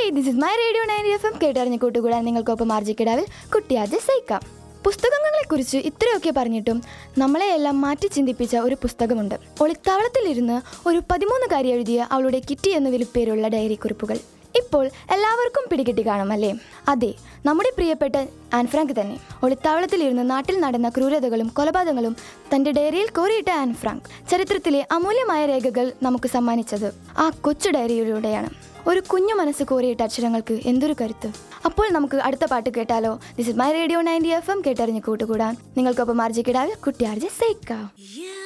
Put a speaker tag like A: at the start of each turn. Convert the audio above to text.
A: This is my radio ninety F M കേട്ടറിഞ്ഞ കൂട്ടുകൂടാൻ നിങ്ങൾക്കൊപ്പം ആർജിക്കിടാവിൽ കുട്ടിയാജ് സൈക്കാം പുസ്തകങ്ങളെക്കുറിച്ച് ഇത്രയൊക്കെ പറഞ്ഞിട്ടും നമ്മളെയെല്ലാം മാറ്റി ചിന്തിപ്പിച്ച ഒരു പുസ്തകമുണ്ട് ഒളിത്താവളത്തിലിരുന്ന് ഒരു പതിമൂന്നുകാരി എഴുതിയ അവളുടെ കിറ്റി എന്ന വിളിപ്പേരുള്ള ഡയറി കുറിപ്പുകൾ ഇപ്പോൾ എല്ലാവർക്കും പിടികിട്ടി കാണും അല്ലേ അതെ നമ്മുടെ പ്രിയപ്പെട്ട ആൻഫ്രാങ്ക് തന്നെ ഒളിത്താവളത്തിലിരുന്ന് നാട്ടിൽ നടന്ന ക്രൂരതകളും കൊലപാതകങ്ങളും തന്റെ ഡയറിയിൽ കോറിയിട്ട ആൻഫ്രാങ്ക് ചരിത്രത്തിലെ അമൂല്യമായ രേഖകൾ നമുക്ക് സമ്മാനിച്ചത് ആ കൊച്ചു ഡയറിയിലൂടെയാണ് ഒരു കുഞ്ഞു മനസ്സ് കോറിയിട്ട അക്ഷരങ്ങൾക്ക് എന്തൊരു കരുത്ത് അപ്പോൾ നമുക്ക് അടുത്ത പാട്ട് കേട്ടാലോ this is my radio ninety F M കേട്ടറിഞ്ഞ് കൂട്ടുകൂടാൻ നിങ്ങൾക്കൊപ്പം ആർജിക്കിടാവിൽ കുട്ടിയാർജി സേക്കാം
B: Yeah.